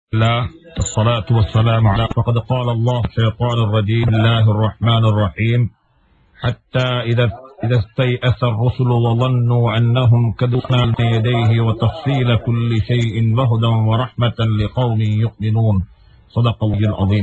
الله الصلاة والسلام على فقد قال الله الشيطان الرجيم بسم الله الرحمن الرحيم حتى إذا إذا استيأس الرسل وظنوا أنهم كدوا بين يديه وتفصيل كل شيء وهدى ورحمة لقوم يؤمنون صدق الله العظيم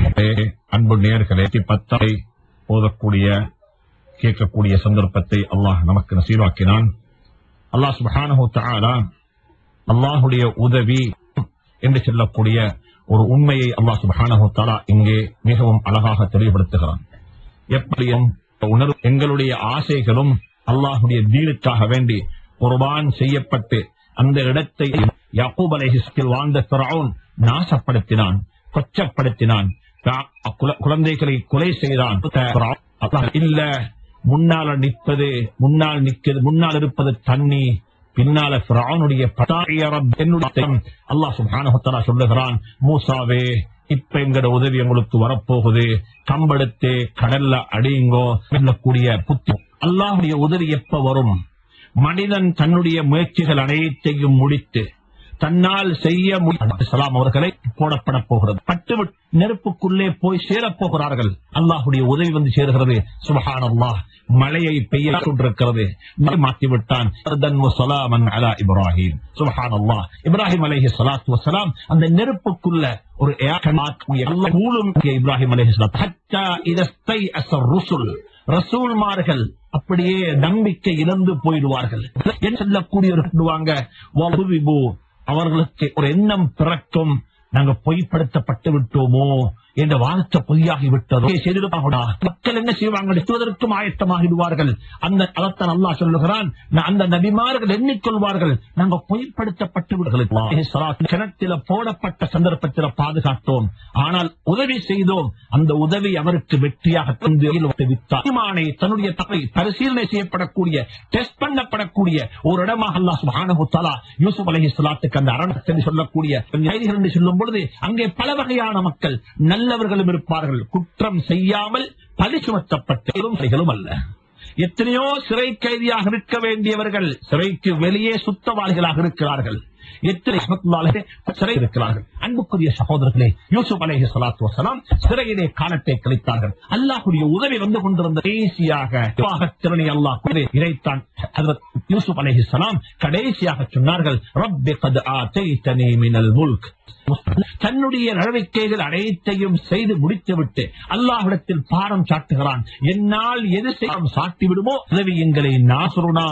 அன்பு நேர்களே பத்தை ஓதக்கூடிய கேட்கக்கூடிய சந்தர்ப்பத்தை அல்லாஹ் நமக்கு நசீவாக்கினான் அல்லாஹ் சுப்ஹானஹு தஆலா அல்லாஹுடைய உதவி என்று சொல்லக்கூடிய ஒரு உண்மையை அல்லாஹ் சுப்ஹானஹு தஆலா இங்கே மிகவும் அழகாக தெளிவுபடுத்துகிறான் எப்படியும் உணர்வு எங்களுடைய ஆசைகளும் அல்லாஹுடைய தீனுக்காக வேண்டி குர்பான் செய்யப்பட்டு அந்த இடத்தை யாக்கூப் அலைஹிஸ்ஸில் வாழ்ந்த ஃபிரௌன் நாசப்படுத்தினான் கொச்சப்படுத்தினான் தா- குல- குழந்தைகளை கொலை செய்தான் ஃபிரௌன் அல்லாஹ் இல்ல முன்னால நிற்பது முன்னால் நிற்கிறது முன்னால் இருப்பது தண்ணி பின்னால ஃபிரௌனுடைய பதாய ரப் என்னுடைய அல்லாஹ் சுப்ஹானஹு வ தஆலா சொல்லுகிறான் மூசாவே இப்ப எங்கட உதவி உங்களுக்கு வரப்போகுது கம்பெடுத்து கடல்ல அடியுங்கோ சொல்லக்கூடிய புத்தி அல்லாஹுடைய உதவி எப்ப வரும் மனிதன் தன்னுடைய முயற்சிகள் அனைத்தையும் முடித்து தன்னால் செய்ய முடியலாம் அவர்களை போடப்பட போகிறது பட்டு விட்டு நெருப்புக்குள்ளே போய் சேரப் போகிறார்கள் அல்லாஹுடைய உதவி வந்து சேருகிறது சுபஹான் அல்லாஹ் மழையை பெய்ய கொண்டிருக்கிறது மழை மாற்றி விட்டான் சர்தன் வ சலாமன் அலா இப்ராஹிம் சுபஹான் அல்லாஹ் இப்ராஹிம் அலைஹி ஸலாத்து வஸலாம் அந்த நெருப்புக்குள்ள ஒரு ஏகமாக்கு எல்லா கூலும் இப்ராஹிம் அலைஹி ஸலாத்து ஹத்தா இதஸ்தை அஸர் ருசுல் ரசூல்மார்கள் அப்படியே நம்பிக்கை இழந்து போயிடுவார்கள் என்ன சொல்லக்கூடியவர்கள் வலுவிபு அவர்களுக்கு ஒரு எண்ணம் பிறக்கும் நாங்க பொய்ப்படுத்தப்பட்டு விட்டோமோ என்ற வார்த்தை பொய்யாகி விட்டதோ செய்திருப்பாங்களா? மக்கள் என்ன செய்வாங்க எடுத்துவதற்கும் ஆயத்தமாகிடுவார்கள் அந்த அதைத்தான் அல்லாஹ் சொல்லுகிறான் நான் அந்த நபிமார்கள் எண்ணிக்கொள்வார்கள் நாங்க பொய்ப்படுத்தப்பட்டு விடுகிறோம் கிணத்தில போடப்பட்ட சந்தர்ப்பத்தில் பாதுகாத்தோம் ஆனால் உதவி செய்தோம் அந்த உதவி அவருக்கு வெற்றியாக தந்து விட்டார் ஈமானை தன்னுடைய தகை பரிசீலனை செய்யப்படக்கூடிய டெஸ்ட் பண்ணப்படக்கூடிய ஒரு இடமாக அல்லாஹ் சுப்ஹானஹு தஆலா யூசுப் அலைஹிஸ்ஸலாத்துக்கு அந்த அரண்மனை சொல்லக்கூடிய கைதிகள் என்று சொல்லும் பொழுது அங்கே பல வகையான மக்கள் நல்லவர்களும் இருப்பார்கள் குற்றம் செய்யாமல் பழி சுமத்தப்பட்டவரும் கைகளும் அல்ல எத்தனையோ சிறை கைதியாக இருக்க வேண்டியவர்கள் சிறைக்கு வெளியே சுத்தவாளிகளாக இருக்கிறார்கள் எத்தனை ரஹ்மத்துல்லாஹி சிறை இருக்கிறார்கள் அன்புக்குரிய சகோதரர்களே யூசுப் அலைஹி ஸலாத்து வஸலாம் சிறையிலே காலத்தை கழித்தார்கள் அல்லாஹ்வுடைய உதவி வந்து கொண்டிருந்த கடைசியாக திறனை அல்லாஹ் கொண்டு இறைத்தான் ஹஜ்ரத் யூசுப் அலைஹி ஸலாம் கடைசியாக சொன்னார்கள் ரப்பி கத் ஆதைதனி மினல் முல்க் தன்னுடைய நடவடிக்கைகள் அனைத்தையும் செய்து முடித்துவிட்டு அல்லாஹ்விடத்தில் பாரம் சாட்டுகிறான் என்னால் எது செய்யும் சாட்டி விடுமோ உதவி எங்களை நாசுருனா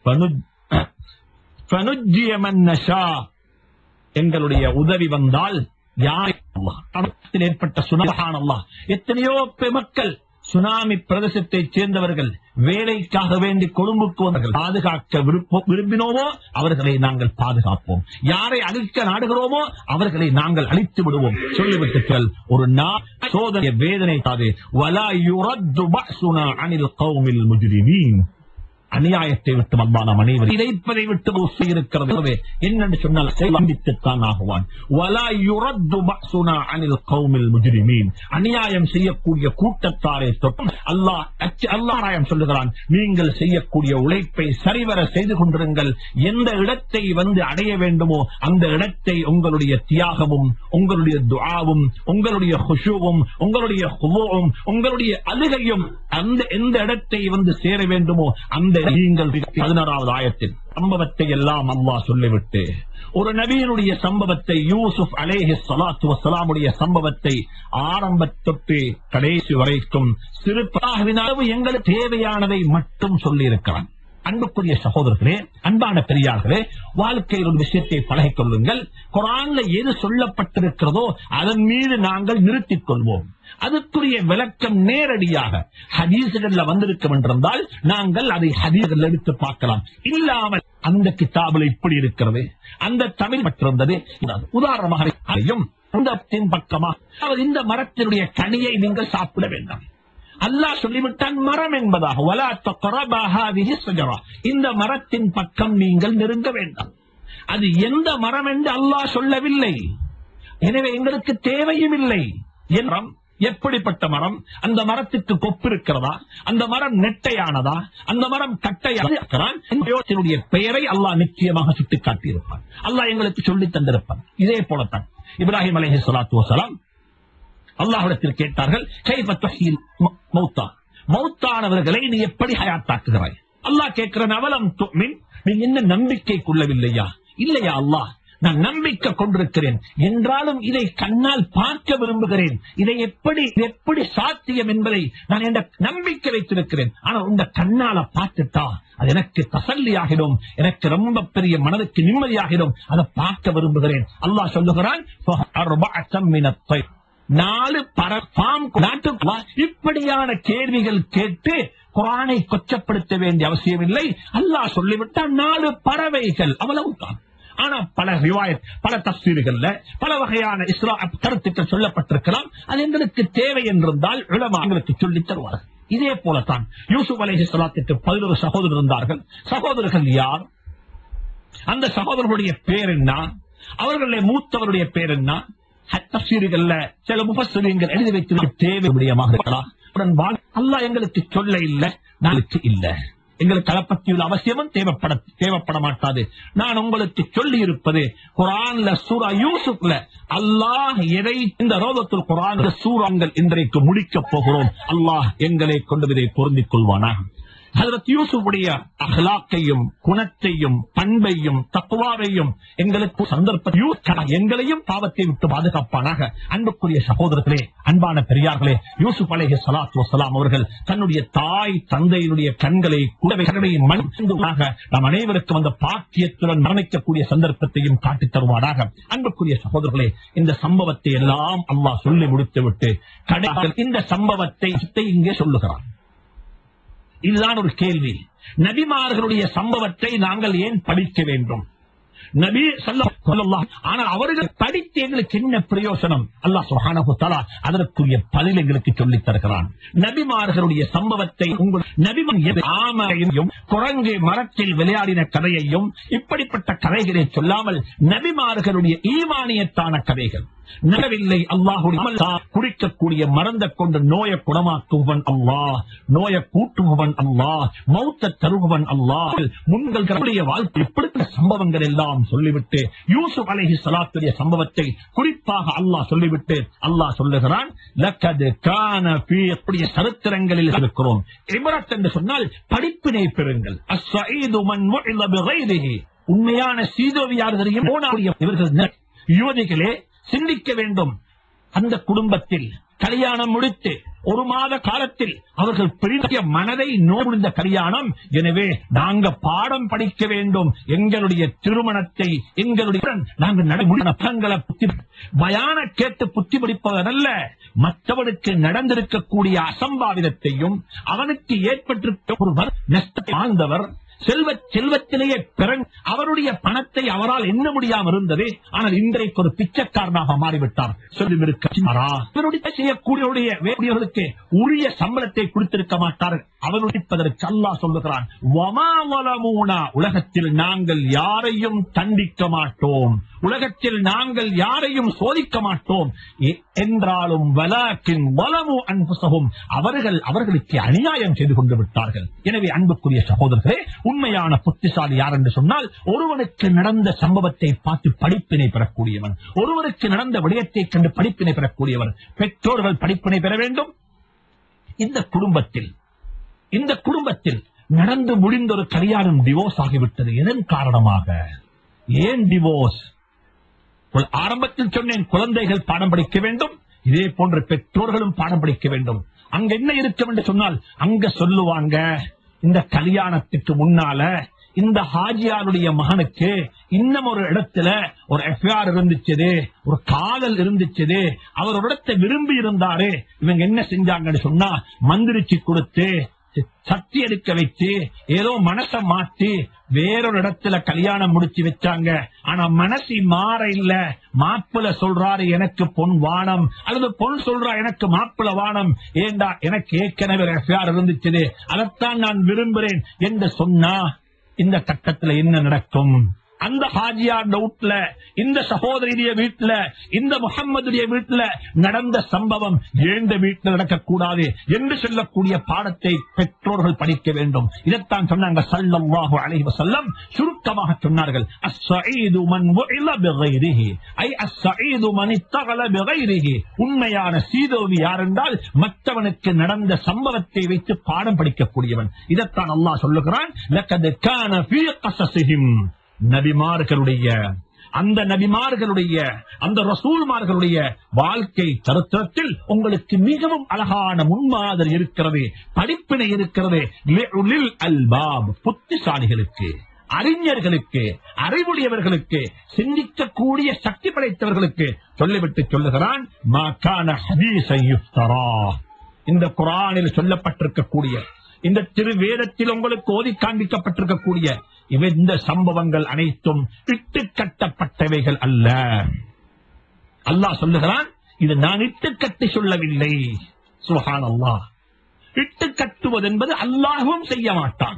ஃபனுஜ்ஜிய மன் நஷா. எங்களுடைய உதவி வந்தால் யார் அல்லாஹ் ஏற்பட்ட சுனகான் அல்லாஹ் எத்தனையோ பெ- மக்கள் சுனாமி பிரதேசத்தைச் சேர்ந்தவர்கள் வேலைக்காக வேண்டி கொழும்புக்கு வந்தார்கள் பாதுகாக்க விருப்ப- விரும்பினோமோ அவர்களை நாங்கள் பாதுகாப்போம் யாரை அழிக்க நாடுகிறோமோ அவர்களை நாங்கள் அழித்து விடுவோம் சொல்லிவிட்டுகள் ஒரு நா சோதனை வேதனை தாது வலா யுரத்து பஅசுனா அனில் கௌமில் முஜ்ரிமீன் அநியாயத்தை விட்டு அல்லான மனைவர் இதைப்பதை விட்டு ஊசி இருக்கிறது என்னென்று சொன்னால் சந்தித்துத்தான் ஆகுவான் வலா யுரத்து பஅசுனா அனில் கௌமில் முஜ்ரிமீன் அநியாயம் செய்யக்கூடிய கூட்டத்தாரை தொட்டும் அல்லாஹ் அச்ச- அல்லாஹ் ராயம் சொல்லுகிறான் நீங்கள் செய்யக்கூடிய உழைப்பை சரிவர செய்து கொண்டிருங்கள் எந்த இடத்தை வந்து அடைய வேண்டுமோ அந்த இடத்தை உங்களுடைய தியாகமும் உங்களுடைய துஆவும் உங்களுடைய ஹுஷுவும் உங்களுடைய ஹுவும் உங்களுடைய அழுகையும் அந்த எந்த இடத்தை வந்து சேர வேண்டுமோ அந்த நீங்கள் பதினாறாவது ஆயத்தில் சம்பவத்தை எல்லாம் அல்லாஹ் சொல்லிவிட்டு ஒரு நபியினுடைய சம்பவத்தை யூசுப் அலேஹி சலாத்து வசலாமுடைய சம்பவத்தை ஆரம்பத்தொட்டு கடைசி வரைக்கும் சிறுபாகவின் அளவு எங்களுக்கு தேவையானதை மட்டும் சொல்லி இருக்கிறான் அன்புக்குரிய சகோதரர்களே அன்பான பெரியார்களே வாழ்க்கையில் ஒரு விஷயத்தை பழகிக் கொள்ளுங்கள் குரான்ல எது சொல்லப்பட்டிருக்கிறதோ அதன் மீது நாங்கள் நிறுத்திக் கொள்வோம் அதுக்குரிய விளக்கம் நேரடியாக ஹதீசுகள்ல வந்திருக்கும் என்றிருந்தால் நாங்கள் அதை ஹதீசுகள் எடுத்து பார்க்கலாம் இல்லாமல் அந்த கிதாபில் இப்படி இருக்கிறது அந்த தமிழ் மற்றிருந்தது உதாரணமாக அதையும் இந்த பக்கமா அதாவது இந்த மரத்தினுடைய கனியை நீங்கள் சாப்பிட வேண்டாம் அல்லாஹ் சொல்லிவிட்டான் மரம் என்பதாக "வலா தக்ரபா ஹாதிஹி ஷஜரா." இந்த மரத்தின் பக்கம் நீங்கள் நெருங்க வேண்டாம் அது எந்த மரம் என்று அல்லாஹ் சொல்லவில்லை எனவே எங்களுக்கு தேவையும் இல்லை என் மரம் எப்படிப்பட்ட மரம் அந்த மரத்துக்கு கொப்பு இருக்கிறதா அந்த மரம் நெட்டையானதா அந்த மரம் கட்டையான பெயரை அல்லாஹ் நிச்சயமாக சுட்டிக்காட்டியிருப்பான் அல்லாஹ் எங்களுக்கு சொல்லி தந்திருப்பான் இதே போலத்தான் இப்ராஹிம் அலைஹி ஸலாத்து வஸலாம் அல்லாஹ்விடத்தில் கேட்டார்கள் கைஃப துஹ்யில் ம- மௌத்தா மௌத்தானவர்களை நீ எப்படி ஹயாத்தாக்குகிறாய் அல்லாஹ் கேட்கிற அவலம் துமின் நீ என்ன நம்பிக்கை கொள்ளவில்லையா இல்லையா அல்லாஹ் நான் நம்பிக்கை கொண்டிருக்கிறேன் என்றாலும் இதை கண்ணால் பார்க்க விரும்புகிறேன் இதை எப்படி இது எப்படி சாத்தியம் என்பதை நான் என்ற நம்பிக்கை வைத்திருக்கிறேன் ஆனா உங்க கண்ணால பார்த்துட்டா அது எனக்கு தசல்லியாகிடும் எனக்கு ரொம்ப பெரிய மனதுக்கு நிம்மதியாகிடும் அதை பார்க்க விரும்புகிறேன் அல்லாஹ் சொல்லுகிறான் "ஃபஅர்பஅத்தம் மினத் தைர்." நாலு பர பாம் நாட்டுக்குள்ளா இப்படியான கேள்விகள் கேட்டு குரானை கொச்சப்படுத்த வேண்டிய அவசியமில்லை அல்லாஹ் சொல்லிவிட்டால் நாலு பறவைகள் அவ்வளவுதான் ஆனா பல ரிவாயத் பல தஸ்தீர்கள்ல பல வகையான இஸ்லா கருத்துக்கள் சொல்லப்பட்டிருக்கலாம் அது எங்களுக்கு தேவை என்றிருந்தால் உலமா எங்களுக்கு சொல்லித் தருவார்கள் இதே போலத்தான் யூசுப் அலைஹி ஸலாத்துக்கு பதினொரு சகோதரர் இருந்தார்கள் சகோதரர்கள் யார் அந்த சகோதரர்களுடைய பேர் என்ன அவர்களுடைய மூத்தவருடைய பேர் என்ன தப்சீர்கள்ல சில முபஸ்தீர்கள் எழுதி வைத்து தேவை விடயமாக இருக்கலாம் உடன் வாழ் அல்லாஹ் எங்களுக்கு சொல்ல இல்ல நாளுக்கு இல்ல எங்களுக்கு அதை பற்றியுள்ள அவசியமும் தேவைப்பட தேவைப்பட மாட்டாது நான் உங்களுக்கு சொல்லி இருப்பது குரான்ல சூரா யூசுப்ல அல்லாஹ் எதை இந்த ரோதத்தில் குரான் சூறாங்கள் இன்றைக்கு முடிக்கப் போகிறோம் அல்லாஹ் எங்களை கொண்டு இதை பொருந்திக் கொள்வானாக ஹதரத் யூசுஃபுடைய அஹ்லாக்கையும் குணத்தையும் பண்பையும் தக்குவாவையும் எங்களுக்கு சந்தர்ப்ப எங்களையும் பாவத்தை விட்டு பாதுகாப்பானாக அன்புக்குரிய சகோதரர்களே அன்பான பெரியார்களே யூசுப் அலைஹி ஸலாத்து வஸலாம் அவர்கள் தன்னுடைய தாய் தந்தையினுடைய கண்களை குடவை கரடையின் மண்ணுமாக நாம் அனைவருக்கும் அந்த பாக்கியத்துடன் மரணிக்கக்கூடிய சந்தர்ப்பத்தையும் காட்டித் தருவாராக அன்புக்குரிய சகோதரர்களே இந்த சம்பவத்தை எல்லாம் அல்லாஹ் சொல்லி முடித்துவிட்டு கடைசியில் இந்த சம்பவத்தை இங்கே சொல்லுகிறான் இதுதான் ஒரு கேள்வி நபிமார்களுடைய சம்பவத்தை நாங்கள் ஏன் படிக்க வேண்டும் நபி ஸல்லல்லாஹு ஆனால் அவர்கள் படித்து எங்களுக்கு என்ன பிரயோசனம் அல்லாஹ் சுப்ஹானஹு தஆலா அதற்குரிய பதில் எங்களுக்கு சொல்லித் தருகிறான் நபிமார்களுடைய சம்பவத்தை உங்கள் நபிமன் எது ஆமையும் குரங்கு மரத்தில் விளையாடின கதையையும் இப்படிப்பட்ட கதைகளை சொல்லாமல் நபிமார்களுடைய ஈமானியத்தான கதைகள் நடவில்லை அல்லாஹுடைய குடிக்கக்கூடிய மறந்த கொண்டு நோயை குணமாக்குவன் அல்லாஹ் நோயை கூட்டுபவன் அல்லாஹ் மௌத்த தருபவன் அல்லாஹ் முன்கள் தன்னுடைய வாழ்க்கை இப்படிப்பட்ட சம்பவங்கள் எல்லாம் சொல்லிவிட்டு யூசுப் அலைஹி ஸலாத்துடைய சம்பவத்தை குறிப்பாக அல்லாஹ் சொல்லிவிட்டு அல்லாஹ் சொல்லுகிறான் லக்கது கான ஃபீ அப்படிய சரித்திரங்களில் இருக்கிறோம் இப்ரத் என்று சொன்னால் படிப்பினை பெறுங்கள் அஸ்ஸஈது மன் முஇல பிகைரிஹி உண்மையான சீதோவி யார் தெரியும் போனாவுடைய இவர்கள் ந- யுவதிகளே சிந்திக்க வேண்டும் அந்த குடும்பத்தில் கல்யாணம் முடித்து ஒரு மாத காலத்தில் அவர்கள் பெரிய மனதை நோய்ந்த கல்யாணம் எனவே நாங்க பாடம் படிக்க வேண்டும் எங்களுடைய திருமணத்தை எங்களுடைய நாங்கள் நடைமுறை புத்தி பயான கேட்டு புத்தி படிப்பதல்ல மற்றவனுக்கு நடந்திருக்கக்கூடிய அசம்பாவிதத்தையும் அவனுக்கு ஏற்பட்டிருக்க ஒரு வர்- நஷ்டத்தை வாழ்ந்தவர் செல்வ செல்வத்திலேயே பிறன் அவருடைய பணத்தை அவரால் எண்ண முடியாமல் இருந்தது ஆனால் இன்றைக்கு ஒரு பிச்சைக்காரனாக மாறிவிட்டார் சொல்லிவிருக்கிறாரா இவருடைய செய்யக்கூடியவருடைய வேண்டியவர்களுக்கு உரிய சம்பளத்தை கொடுத்திருக்க மாட்டார் அவருடைப்பதற்கு அல்லாஹ் சொல்லுகிறான் "வமா வலமூனா." உலகத்தில் நாங்கள் யாரையும் தண்டிக்க மாட்டோம் உலகத்தில் நாங்கள் யாரையும் சோதிக்க மாட்டோம் எ- என்றாலும் வலாக்கின் வலமு அன்புசகும் அவர்கள் அவர்களுக்கு அநியாயம் செய்து கொண்டு விட்டார்கள் எனவே அன்புக்குரிய சகோதரர்களே உண்மையான புத்திசாலி யார் என்று சொன்னால் ஒருவனுக்கு நடந்த சம்பவத்தை பார்த்து படிப்பினை பெறக்கூடியவன் ஒருவருக்கு நடந்த விடயத்தை கண்டு படிப்பினை பெறக்கூடியவன் பெற்றோர்கள் படிப்பினை பெற வேண்டும் இந்த குடும்பத்தில் இந்த குடும்பத்தில் நடந்து முடிந்த ஒரு கல்யாணம் டிவோர்ஸ் ஆகிவிட்டது எதன் காரணமாக ஏன் டிவோர்ஸ் குல- ஆரம்பத்தில் சொன்னேன் குழந்தைகள் பாடம் படிக்க வேண்டும் இதே போன்ற பெற்றோர்களும் பாடம் படிக்க வேண்டும் அங்க என்ன இருக்கும் என்று சொன்னால் அங்க சொல்லுவாங்க இந்த கல்யாணத்துக்கு முன்னால இந்த ஹாஜியாருடைய மகனுக்கு இன்னும் ஒரு இடத்துல ஒரு எஃப்ஐஆர் இருந்துச்சு ஒரு காதல் இருந்துச்சு அவர் ஒரு இடத்தை விரும்பி இருந்தாரு இவங்க என்ன செஞ்சாங்கன்னு சொன்னா மந்திரிச்சு கொடுத்து சக்தி எடுக்க வச்சு ஏதோ மனச மாத்தி வேறொரு இடத்துல கல்யாணம் முடிச்சு வச்சாங்க ஆனா மனசி மாற இல்ல மாப்பிள சொல்றாரு எனக்கு பொன் வானம் அல்லது பொன் சொல்றா எனக்கு மாப்பிள வானம் ஏண்டா எனக்கு ஏற்கனவே எஃப்ஐஆர் இருந்துச்சு அதைத்தான் நான் விரும்புகிறேன் என்று சொன்னா இந்த கட்டத்துல என்ன நடக்கும் அந்த ஹாஜியார் வீட்டுல இந்த சகோதரிய வீட்டுல இந்த முகம்மதுடைய வீட்டுல நடந்த சம்பவம் ஏந்த வீட்டில் நடக்கக்கூடாது என்று சொல்லக்கூடிய பாடத்தை பெற்றோர்கள் படிக்க வேண்டும் இதைத்தான் சொன்னாங்க சல்லல்லாஹு அலைஹி வஸல்லம் சுருக்கமாக சொன்னார்கள் அஸ்ஸஈது மன் வஇல பிகைரிஹி ஐ அஸ்ஸஈது மன் இத்தகல பிகைரிஹி உண்மையான சீதோவி யார் என்றால் மற்றவனுக்கு நடந்த சம்பவத்தை வைத்து பாடம் படிக்கக்கூடியவன் இதைத்தான் அல்லாஹ் சொல்லுகிறான் லக்கத் கான ஃபீ கஸஸிஹிம் நபிமார்களுடைய அந்த நபிமார்களுடைய அந்த ரசூல்மார்களுடைய வாழ்க்கை சரித்திரத்தில் உங்களுக்கு மிகவும் அழகான முன்மாதிரி இருக்கிறது படிப்பினை இருக்கிறது லிஉலில் அல்பாப் புத்திசாலிகளுக்கு அறிஞர்களுக்கு அறிவுடையவர்களுக்கு சிந்திக்கக்கூடிய சக்தி படைத்தவர்களுக்கு சொல்லிவிட்டு சொல்லுகிறான் மா கான ஹதீஸன் யுஃப்தரா. இந்த குரானில் சொல்லப்பட்டிருக்கக்கூடிய இந்த திருவேதத்தில் உங்களுக்கு ஓதி காண்பிக்கப்பட்டிருக்கக்கூடிய இவை இந்த சம்பவங்கள் அனைத்தும் இட்டு கட்டப்பட்டவைகள் அல்ல அல்லாஹ் சொல்லுகிறான் இது நான் இட்டு கட்டி சொல்லவில்லை சுஹான் அல்லாஹ் இட்டு கட்டுவது என்பது அல்லாஹும் செய்ய மாட்டான்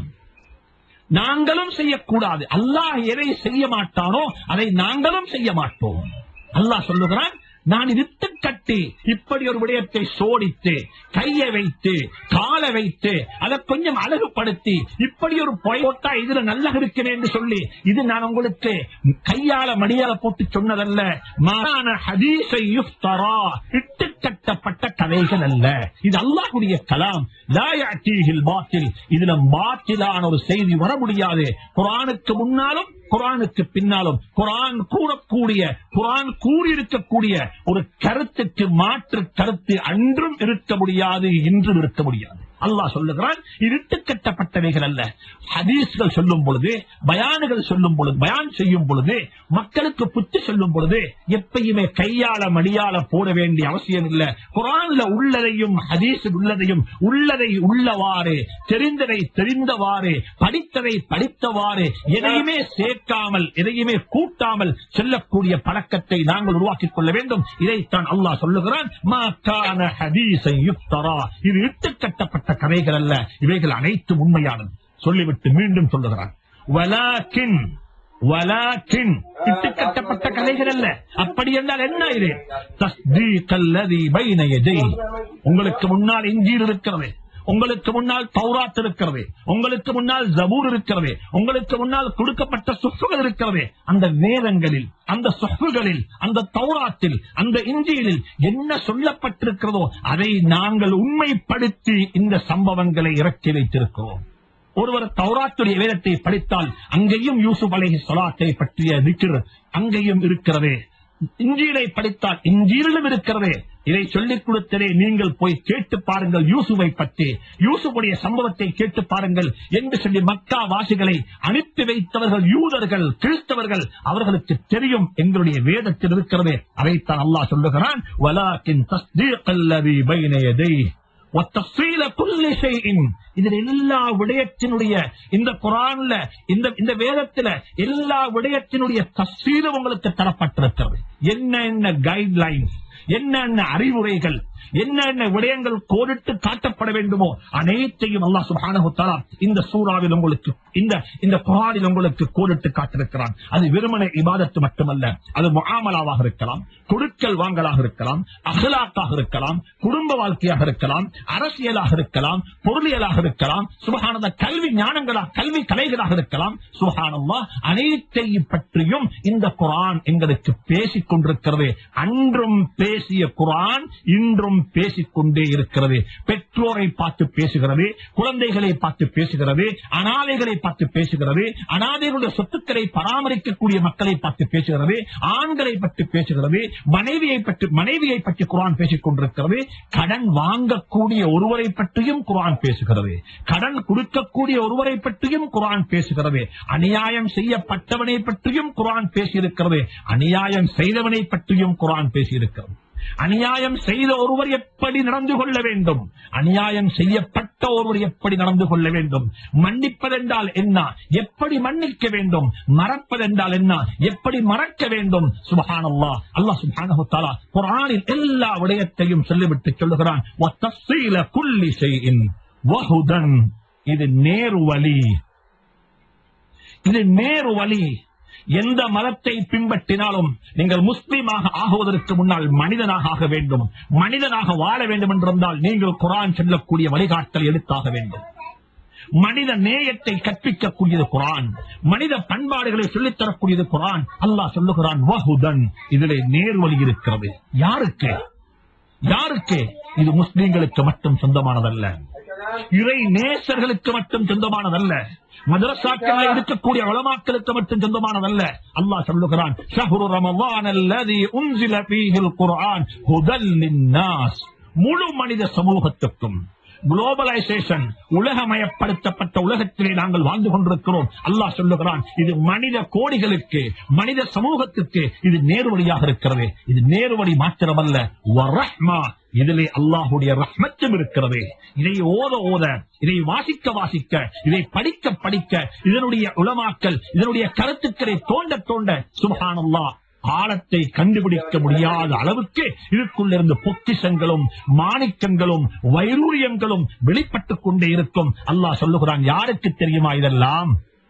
நாங்களும் செய்யக்கூடாது அல்லாஹ் எதை செய்ய மாட்டானோ அதை நாங்களும் செய்ய மாட்டோம் அல்லாஹ் சொல்லுகிறான் நான் இழுத்து கட்டி இப்படி ஒரு விடயத்தை சோடித்து கையை வைத்து காலை வைத்து அதை கொஞ்சம் அழகுபடுத்தி இப்படி ஒரு பொய் போட்டா இதுல நல்லா இருக்கிறேன் என்று சொல்லி இது நான் உங்களுக்கு கையால மடியால போட்டு சொன்னதல்ல மாறான ஹதீஸை யுஃப்தரா இட்டு கட்டப்பட்ட கதைகள் அல்ல இது அல்லாஹ்வுடைய கலாம் லா யஅதீஹில் பாத்தில் இதுல பாத்திலான ஒரு செய்தி வர முடியாது குர்ஆனுக்கு முன்னாலும் குரானுக்கு பின்னாலும் குரான் கூறக்கூடிய குரான் கூறியிருக்கக்கூடிய ஒரு கருத்துக்கு மாற்று கருத்து அன்றும் இருக்க முடியாது இன்றும் இருக்க முடியாது அல்லாஹ் சொல்லுகிறான் இருட்டு கட்டப்பட்டவைகள் அல்ல ஹதீஸ்கள் சொல்லும் பொழுது பயானுகள் சொல்லும் பொழுது பயான் செய்யும் பொழுது மக்களுக்கு புத்தி சொல்லும் பொழுது எப்பயுமே கையால மடியால போட வேண்டிய அவசியம் இல்லை குரான்ல உள்ளதையும் ஹதீஸில் உள்ளதையும் உள்ளதை உள்ளவாறு தெரிந்ததை தெரிந்தவாறு படித்ததை படித்தவாறு எதையுமே சேர்க்காமல் எதையுமே கூட்டாமல் சொல்லக்கூடிய பழக்கத்தை நாங்கள் உருவாக்கிக் கொள்ள வேண்டும் இதைத்தான் அல்லாஹ் சொல்லுகிறான் மா கான ஹதீஸை யுக்தரா இது இட்டு கட்டப்பட்ட கதைகள் அல்ல இவைகள் அனைத்தும் உண்மையானது சொல்லிவிட்டு மீண்டும் சொல்லுகிறான் வலாக்கின் வலாக்கின் இட்டு கட்டப்பட்ட கதைகள் அல்ல அப்படி என்றால் என்ன இது தஸ்தீகல்லதி பைன யதை உங்களுக்கு முன்னால் இஞ்சீர் இருக்கிறது உங்களுக்கு முன்னால் தௌராத் இருக்கிறது உங்களுக்கு முன்னால் ஜபூர் இருக்கிறது உங்களுக்கு முன்னால் கொடுக்கப்பட்ட சுஃபுகள் இருக்கிறது அந்த வேதங்களில் அந்த சுஃபுகளில் அந்த தௌராத்தில் அந்த இஞ்சியிலில் என்ன சொல்லப்பட்டிருக்கிறதோ அதை நாங்கள் உண்மைப்படுத்தி இந்த சம்பவங்களை இறக்கி வைத்திருக்கிறோம் ஒருவர் தௌராத்துடைய வேதத்தை படித்தால் அங்கேயும் யூசுப் அலைஹி ஸலாத்தை பற்றிய திக்ர் அங்கேயும் இருக்கிறது இஞ்சீலை படித்தால் இஞ்சீலிலும் இருக்கிறது இதை சொல்லிக் கொடுத்ததே நீங்கள் போய் கேட்டு பாருங்கள் யூசுவை பற்றி யூசுஃபுடைய சம்பவத்தை கேட்டு பாருங்கள் என்று சொல்லி மக்கா வாசிகளை அனுப்பி வைத்தவர்கள் யூதர்கள் கிறிஸ்தவர்கள் அவர்களுக்கு தெரியும் எங்களுடைய வேதத்தில் இருக்கிறது அதைத்தான் அல்லாஹ் சொல்லுகிறான் வலாக்கின் தஸ்தீகல்லதி பைன யதைஹி وتفصيل كل شيء இதில் எல்லா விடயத்தினுடைய இந்த குரான்ல இந்த இந்த வேதத்துல எல்லா விடயத்தினுடைய தஸ்வீரம் உங்களுக்கு தரப்பட்டிருக்கிறது என்ன என்ன கைட்லைன்ஸ் என்னென்ன அறிவுரைகள் என்னென்ன விடயங்கள் கோடிட்டு காட்டப்பட வேண்டுமோ அனைத்தையும் அல்லாஹ் சுப்ஹானஹு தஆலா இந்த சூறாவில் உங்களுக்கு இந்த இந்த குர்ஆனில் உங்களுக்கு கோடிட்டு காட்டிருக்கிறான் அது வெறுமனே இபாதத்து மட்டுமல்ல அது முஆமலாவாக இருக்கலாம் கொடுக்கல் வாங்கலாக இருக்கலாம் அகலாக்காக இருக்கலாம் குடும்ப வாழ்க்கையாக இருக்கலாம் அரசியலாக இருக்கலாம் பொருளியலாக இருக்கலாம் சுபஹானத கல்வி ஞானங்களாக கல்வி கலைகளாக இருக்கலாம் சுபஹானல்லா அனைத்தையும் பற்றியும் இந்த குர்ஆன் எங்களுக்கு பேசிக் கொண்டிருக்கிறது அன்றும் பேசிய குர்ஆன் இன்றும் பேசிக் கொண்டே இருக்கிறது பெற்றோரை பார்த்து பேசுகிறது குழந்தைகளை பார்த்து பேசுகிறது அனாதைகளை பார்த்து பேசுகிறது அனாதைகளுடைய சொத்துக்களை பராமரிக்கக்கூடிய மக்களை பார்த்து பேசுகிறது ஆண்களை பற்றி பேசுகிறது மனைவியை பற்றி மனைவியை பற்றி குரான் பேசிக் கொண்டிருக்கிறது கடன் வாங்கக்கூடிய ஒருவரை பற்றியும் குரான் பேசுகிறது கடன் கொடுக்கக்கூடிய ஒருவரை பற்றியும் குரான் பேசுகிறது அநியாயம் செய்யப்பட்டவனை பற்றியும் குரான் பேசியிருக்கிறது அநியாயம் செய்தவனை பற்றியும் குரான் பேசியிருக்கிறது அநியாயம் செய்த ஒருவர் எப்படி நடந்து கொள்ள வேண்டும் அநியாயம் செய்யப்பட்ட ஒருவர் எப்படி நடந்து கொள்ள வேண்டும் மன்னிப்பதென்றால் என்ன எப்படி மன்னிக்க வேண்டும் மறப்பதென்றால் என்ன எப்படி மறக்க வேண்டும் சுபஹானல்லா அல்லாஹ் சுப்ஹானஹு தஆலா குர்ஆனில் எல்லா விடயத்தையும் சொல்லிவிட்டு சொல்லுகிறான் வத்தஃசீல குல்லி ஷைஇன் வஹுதன் இது நேரு வழி இது நேரு வழி எந்த மதத்தை பின்பற்றினாலும் நீங்கள் முஸ்லீமாக ஆகுவதற்கு முன்னால் மனிதனாக ஆக வேண்டும் மனிதனாக வாழ வேண்டும் என்றிருந்தால் நீங்கள் குரான் செல்லக்கூடிய வழிகாட்டல் எடுத்தாக வேண்டும் மனித நேயத்தை கற்பிக்கக்கூடியது குரான் மனித பண்பாடுகளை சொல்லித் தரக்கூடியது குரான் அல்லாஹ் சொல்லுகிறான் வஹுதன் இதிலே நேர்வழி இருக்கிறது யாருக்கு யாருக்கு இது முஸ்லிம்களுக்கு மட்டும் சொந்தமானதல்ல இறை நேசர்களுக்கு மட்டும் சொந்தமானதல்ல மதரசாக்களில் இருக்கக்கூடிய வளமாக்களுக்கு மட்டும் சொந்தமானதல்ல அல்லாஹ் சொல்லுகிறான் ஷஹ்ரு ரமலான் அல்லதி உன்சில ஃபீஹில் குர்ஆன் ஹுதல் லின்னாஸ் முழு மனித சமூகத்துக்கும் குளோபலைசேஷன் உலகமயப்படுத்தப்பட்ட உலகத்திலே நாங்கள் வாழ்ந்து கொண்டிருக்கிறோம் அல்லாஹ் சொல்லுகிறான் இது மனித கோடிகளுக்கு மனித சமூகத்துக்கு இது நேர்வழியாக இருக்கிறது இது நேர்வழி மாத்திரமல்ல வரஹ்மா இதிலே அல்லாஹுடைய ரஹ்மத்தும் இருக்கிறது இதை ஓத ஓத இதை வாசிக்க வாசிக்க இதை படிக்க படிக்க இதனுடைய உலமாக்கல் இதனுடைய கருத்துக்களை தோண்ட தோண்ட சுபஹானல்லாஹ் ஆழத்தை கண்டுபிடிக்க முடியாத அளவுக்கு இதுக்குள்ளிருந்து பொக்கிஷங்களும் மாணிக்கங்களும் வைரூரியங்களும் வெளிப்பட்டுக் கொண்டே இருக்கும் அல்லாஹ் சொல்லுகிறான் யாருக்கு தெரியுமா இதெல்லாம்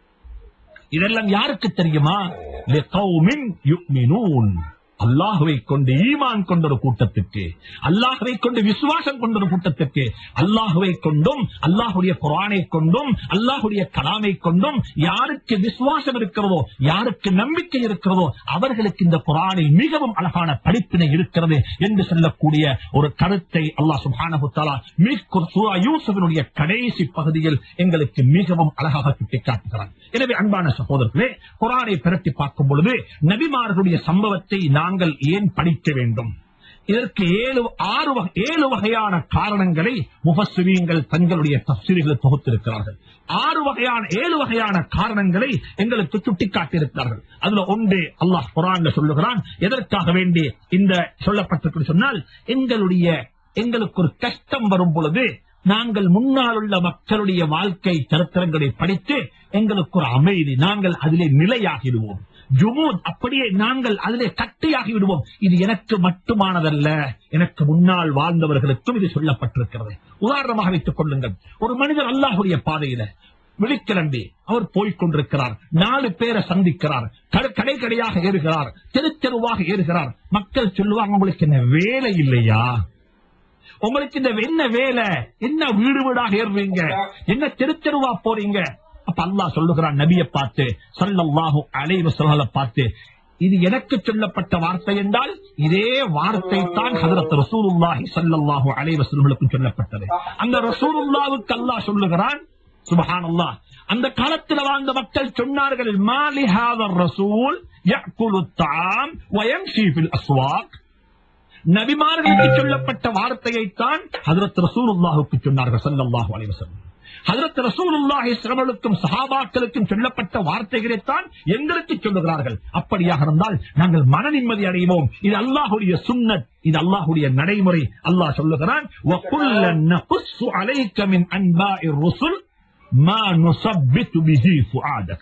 இதெல்லாம் யாருக்கு தெரியுமா லிகௌமின் யுக்மினூன் அல்லாஹுவை கொண்டு ஈமான் கொண்ட ஒரு கூட்டத்துக்கு அல்லாஹுவை கொண்டு விசுவாசம் கொண்ட ஒரு கூட்டத்துக்கு அல்லாஹுவை கொண்டும் அல்லாஹுடைய குரானை கொண்டும் அல்லாஹுடைய கலாமை கொண்டும் யாருக்கு விசுவாசம் இருக்கிறதோ யாருக்கு நம்பிக்கை இருக்கிறதோ அவர்களுக்கு இந்த குரானை மிகவும் அழகான படிப்பினை இருக்கிறது என்று சொல்லக்கூடிய ஒரு கருத்தை அல்லாஹ் சுப்ஹானஹு தஆலா மீ- சூரா யூசுஃபினுடைய கடைசி பகுதியில் எங்களுக்கு மிகவும் அழகாக சுட்டிக்காட்டுகிறார் எனவே அன்பான சகோதரர்களே குரானை பிரட்டி பார்க்கும் பொழுது நபிமார்களுடைய சம்பவத்தை நாங்கள் ஏன் படிக்க வேண்டும் இதற்கு ஏழு ஆறு வகை- ஏழு வகையான காரணங்களை முஃபஸ்ஸிரீன்கள் தங்களுடைய தப்சீல்களை தொகுத்திருக்கிறார்கள் ஆறு வகையான ஏழு வகையான காரணங்களை எங்களுக்கு சுட்டிக்காட்டியிருக்கிறார்கள் அதுல ஒன்று அல்லாஹ் குரான்ல சொல்லுகிறான் எதற்காக வேண்டி இந்த சொல்லப்பட்டிருக்கு சொன்னால் எங்களுடைய எங்களுக்கு ஒரு கஷ்டம் வரும் பொழுது நாங்கள் முன்னால் உள்ள மக்களுடைய வாழ்க்கை சரித்திரங்களை படித்து எங்களுக்கு ஒரு அமைதி நாங்கள் அதிலே நிலையாகிடுவோம் ஜுமூத் அப்படியே நாங்கள் அதிலே கட்டியாகி விடுவோம் இது எனக்கு மட்டுமானதல்ல எனக்கு முன்னால் வாழ்ந்தவர்களுக்கும் இது சொல்லப்பட்டிருக்கிறது உதாரணமாக வைத்துக் கொள்ளுங்கள் ஒரு மனிதர் அல்லாஹுடைய பாதையில விழிக்கிளம்பி அவர் போய்க் கொண்டிருக்கிறார் நாலு பேரை சந்திக்கிறார் கடை- கடை கடையாக ஏறுகிறார் தெரு தெருவாக ஏறுகிறார் மக்கள் சொல்லுவாங்க உங்களுக்கு என்ன வேலை இல்லையா உங்களுக்கு இந்த என்ன வேலை என்ன வீடு வீடாக ஏறுறீங்க என்ன தெரு தெருவா போறீங்க அப்ப அல்லாஹ் சொல்லுகிறான் நபியை பார்த்து ஸல்லல்லாஹு அலைஹி வஸல்லம் பார்த்து இது எனக்கு சொல்லப்பட்ட வார்த்தை என்றால் இதே வார்த்தை தான் ஹதரத் ரசூலுல்லாஹி ஸல்லல்லாஹு அலைஹி வஸல்லமுக்கும் சொல்லப்பட்டது அந்த ரசூலுல்லாஹ்வுக்கு அல்லாஹ் சொல்லுகிறான் சுபஹானல்லாஹ் அந்த காலத்தில் வாழ்ந்த மக்கள் சொன்னார்கள் மாலி ஹாதர் ரசூல் يأكل الطعام ويمشي في الأسواق நபிமார்களுக்கு சொல்லப்பட்ட வார்த்தையைத்தான் ஹதரத் ரசூலுல்லாஹுக்கு சொன்னார்கள் ஸல்லல்லாஹு அலைஹி வஸல்லம் ஹதரத் ரசூலுல்லாஹி ஸல்லல்லாஹு சஹாபாக்களுக்கும் சொல்லப்பட்ட வார்த்தைகளைத்தான் எங்களுக்கு சொல்லுகிறார்கள் அப்படியாக இருந்தால் நாங்கள் மன நிம்மதி அடைவோம் இது அல்லாஹ்வுடைய சுன்னத் இது அல்லாஹ்வுடைய நடைமுறை அல்லாஹ் சொல்லுகிறான் وَكُلًّا نَقُصُّ عَلَيْكَ مِنْ أَنْبَاءِ الرُّسُلِ مَا نُثَبِّتُ بِهِ فُؤَادَكَ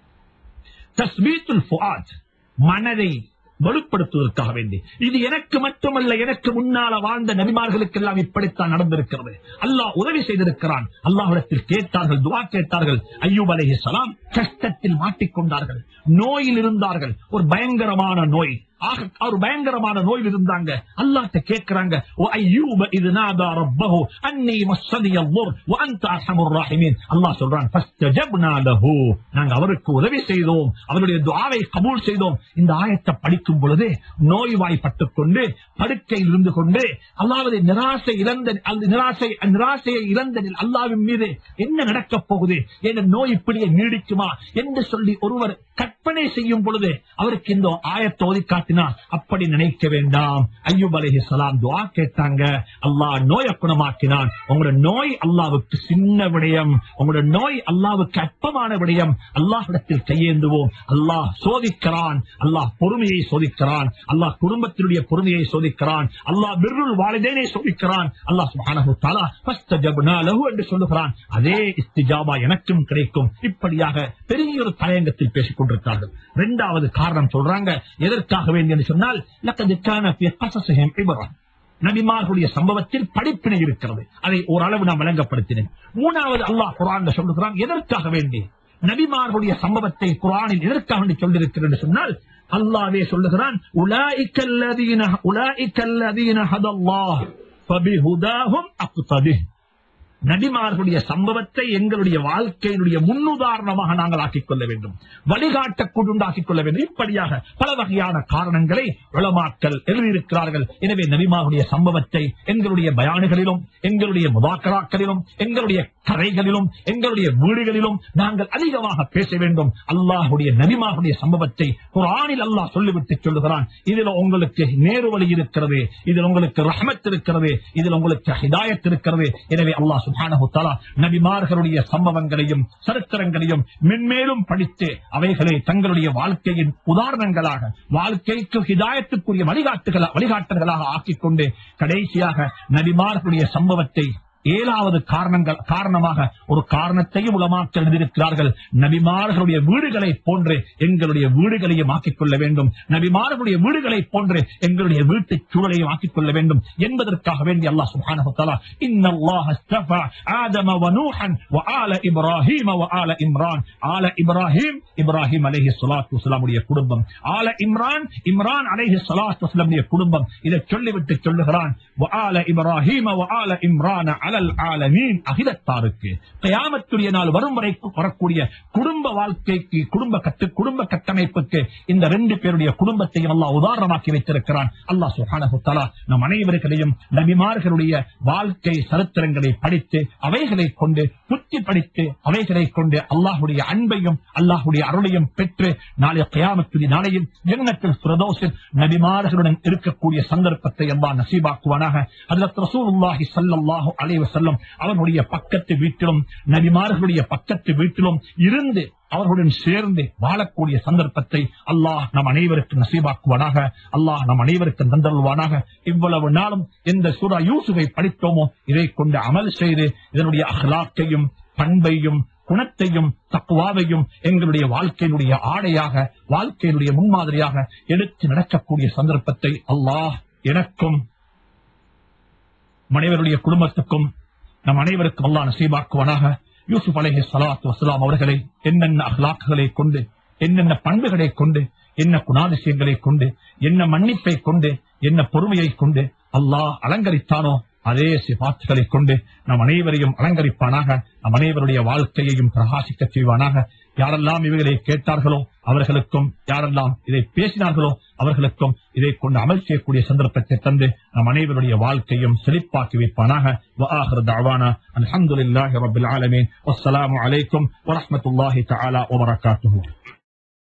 தஸ்பீத்துல் ஃபுஆத் மனதை வலுப்படுத்துவதற்காக வேண்டி இது எனக்கு மட்டுமல்ல எனக்கு முன்னால வாழ்ந்த நபிமார்களுக்கெல்லாம் இப்படித்தான் நடந்திருக்கிறது அல்லாஹ் உதவி செய்திருக்கிறான் அல்லாஹ்விடத்தில் கேட்டார்கள் துவா கேட்டார்கள் ஐயூப் அலைஹிஸ்ஸலாம் கஷ்டத்தில் மாட்டிக்கொண்டார்கள் நோயில் இருந்தார்கள் ஒரு பயங்கரமான நோய் ஆக ஒரு பயங்கரமான நோயில் இருந்தாங்க அல்லாஹ்ட்ட கேட்கிறாங்க "ஓ ஐயூப இது நாதா ரப்பஹு அன்னி மஸ்ஸனிய الضر وانت ارحم الراحمين அல்லாஹ் சொல்றான் فاستجبنا له நாங்க அவருக்கு உதவி செய்தோம் அவருடைய துஆவை கபூல் செய்தோம் இந்த ஆயத்தை படிக்கும் பொழுது நோய்வாய்ப்பட்டுக் கொண்டு படுக்கையில் இருந்து கொண்டு அல்லாஹ்வுடைய நிராசை இழந்த அந்த நிராசை நிராசையை இழந்ததில் அல்லாஹ்வின் மீது என்ன நடக்கப் போகுது என் நோய் இப்படியே நீடிக்குமா என்று சொல்லி ஒருவர் கற்பனை செய்யும் பொழுது அவருக்கு இந்த ஆயத்தை ஓதி காட்டினார் அப்படி நினைக்க வேண்டாம் ஐயூப் அலைஹிஸ்ஸலாம் துஆ கேட்டாங்க அல்லாஹ் நோயை குணமாக்கினான் உங்களோட நோய் அல்லாஹ்வுக்கு சின்ன விடயம் உங்களோட நோய் அல்லாஹ்வுக்கு அற்பமான விடயம் அல்லாஹ்விடத்தில் கையேந்துவோம் அல்லாஹ் சோதிக்கிறான் அல்லாஹ் பொறுமையை சோதிக்கிறான் அல்லாஹ் குடும்பத்தினுடைய பொறுமையை சோதிக்கிறான் அல்லாஹ் பிர்ருல் வாலிதைனை சோதிக்கிறான் அல்லாஹ் சுப்ஹானஹு வ தஆலா ஃபஸ்தஜப்னா லஹு என்று சொல்லுகிறான் அதே இஸ்திஜாபா எனக்கும் கிடைக்கும் இப்படியாக பெரிய ஒரு தலையங்கத்தில் பேசிக் கொண்டிருக்கிறார்கள் இரண்டாவது காரணம் சொல்றாங்க எதற்காக வேண்டி என்று சொன்னால் லக்கது கான ஃபீ கஸஸிஹிம் இப்ரா நபிமார்களுடைய சம்பவத்தில் படிப்பினை இருக்கிறது அதை ஓரளவு நான் விளங்கப்படுத்தினேன் மூணாவது அல்லாஹ் குரான் சொல்லுகிறான் எதற்காக வேண்டி நபிமார்களுடைய சம்பவத்தை குரானில் எதற்காக வேண்டி சொல்லியிருக்கிறேன் என்று சொன்னால் அல்லாவே சொல்லுகிறான் உலாஇக்கல்லதீன உலாஇக்கல்லதீன ஹதல்லாஹ் ஃபபிஹுதாஹும் அக்ததிஹ் நபிமார்களுடைய சம்பவத்தை எங்களுடைய வாழ்க்கையினுடைய முன்னுதாரணமாக நாங்கள் ஆக்கிக் கொள்ள வேண்டும் வழிகாட்டக்கூடுண்டாக்கிக் கொள்ள வேண்டும் இப்படியாக பல வகையான காரணங்களை உளமாக்கல் எழுதியிருக்கிறார்கள் எனவே நபிமார்களுடைய சம்பவத்தை எங்களுடைய பயானுகளிலும் எங்களுடைய முதாக்கராக்களிலும் எங்களுடைய கரைகளிலும் எங்களுடைய வீடுகளிலும் நாங்கள் அதிகமாக பேச வேண்டும் அல்லாஹுடைய நபிமார்களுடைய சம்பவத்தை குரானில் அல்லாஹ் சொல்லிவிட்டு சொல்லுகிறான் இதில் உங்களுக்கு நேரு வழி இருக்கிறது இதில் உங்களுக்கு ரஹமத் இருக்கிறது இதில் உங்களுக்கு ஹிதாயத் இருக்கிறது எனவே அல்லாஹ் சுப்ஹானஹு தஆலா நபிமார்களுடைய சம்பவங்களையும் சரித்திரங்களையும் மென்மேலும் படித்து அவைகளை தங்களுடைய வாழ்க்கையின் உதாரணங்களாக வாழ்க்கைக்கு ஹிதாயத்துக்குரிய வழிகாட்டுகள வழிகாட்டல்களாக ஆக்கிக் கொண்டு கடைசியாக நபிமார்களுடைய சம்பவத்தை ஏழாவது காரணங்கள் காரணமாக ஒரு காரணத்தையும் உலமாக்கல் எழுதியிருக்கிறார்கள் நபிமார்களுடைய வீடுகளை போன்று எங்களுடைய வீடுகளையும் ஆக்கிக் கொள்ள வேண்டும் நபிமார்களுடைய வீடுகளை போன்று எங்களுடைய வீட்டு சூழலையும் ஆக்கிக் கொள்ள வேண்டும் என்பதற்காக வேண்டி அல்லாஹ் சுப்ஹானஹு தஆலா இன்னல்லாஹ அஸ்தஃபா ஆதம வ நூஹன் வ ஆல இப்ராஹீம வ ஆல இம்ரான் ஆல இப்ராஹீம் இப்ராஹிம் அலைஹி ஸலாத்து வஸலாமுடைய குடும்பம் ஆல இம்ரான் இம்ரான் அலைஹி ஸலாத்து வஸலாமுடைய குடும்பம் இதை சொல்லிவிட்டு சொல்லுகிறான் வ ஆல இப்ராஹீம வ ஆல இம்ரான் அலல் ஆலமீன் அகிலத்தாருக்கு கயாமத்துடைய நாள் வரும் வரைக்கும் வரக்கூடிய குடும்ப வாழ்க்கைக்கு குடும்ப கட்டு குடும்ப கட்டமைப்புக்கு இந்த ரெண்டு பேருடைய குடும்பத்தையும் அல்லாஹ் உதாரணமாக்கி வைத்திருக்கிறான் அல்லாஹ் சுப்ஹானஹு தஆலா நம் அனைவர்களையும் நபிமார்களுடைய வாழ்க்கை சரித்திரங்களை படித்து அவைகளை கொண்டு புத்தி படித்து அவைகளை கொண்டு அல்லாஹுடைய அன்பையும் அல்லாஹுடைய அருளையும் பெற்று நாளைய கயாமத்துடைய நாளையும் ஜன்னத்தில் பிரதோஷில் நபிமார்களுடன் இருக்கக்கூடிய சந்தர்ப்பத்தை அல்லாஹ் நசீபாக்குவானாக அதில் ரசூலுல்லாஹி ஸல்லல்லாஹு அலைஹி வஸல்லம் அவர்களுடைய பக்கத்து வீட்டிலும் நபிமார்களுடைய பக்கத்து வீட்டிலும் இருந்து அவர்களுடன் சேர்ந்து வாழக்கூடிய சந்தர்ப்பத்தை அல்லாஹ் நம் அனைவருக்கும் நசீபாக்குவானாக அல்லாஹ் நம் அனைவருக்கும் தந்தருள்வானாக இவ்வளவு நாளும் எந்த சூரா யூசுவை படித்தோமோ இதை கொண்டு அமல் செய்து இதனுடைய அகலாக்கையும் பண்பையும் குணத்தையும் தக்குவாவையும் எங்களுடைய வாழ்க்கையினுடைய ஆடையாக வாழ்க்கையினுடைய முன்மாதிரியாக எடுத்து நடக்கக்கூடிய சந்தர்ப்பத்தை அல்லாஹ் எனக்கும் மனைவருடைய குடும்பத்துக்கும் நம் அனைவருக்கும் அல்லாஹ் நசீபாக்குவானாக யூசுப் அலைஹி ஸலாத்து வஸலாம் அவர்களை என்னென்ன அஹ்லாக்குகளை கொண்டு என்னென்ன பண்புகளை கொண்டு என்ன குணாதிசயங்களை கொண்டு என்ன மன்னிப்பை கொண்டு என்ன பொறுமையை கொண்டு அல்லாஹ் அலங்கரித்தானோ அதே சிபாத்துகளை கொண்டு நம் அனைவரையும் அலங்கரிப்பானாக நம் அனைவருடைய வாழ்க்கையையும் பிரகாசிக்க செய்வானாக யாரெல்லாம் இவைகளை கேட்டார்களோ அவர்களுக்கும் யாரெல்லாம் இதை பேசினார்களோ அவர்களுக்கும் இதை கொண்டு அமல் செய்யக்கூடிய சந்தர்ப்பத்தை தந்து நம் அனைவருடைய வாழ்க்கையும் செழிப்பாக்கி வைப்பானாக وآخر دعوانا الحمد لله رب العالمين والسلام عليكم ورحمة الله تعالى وبركاته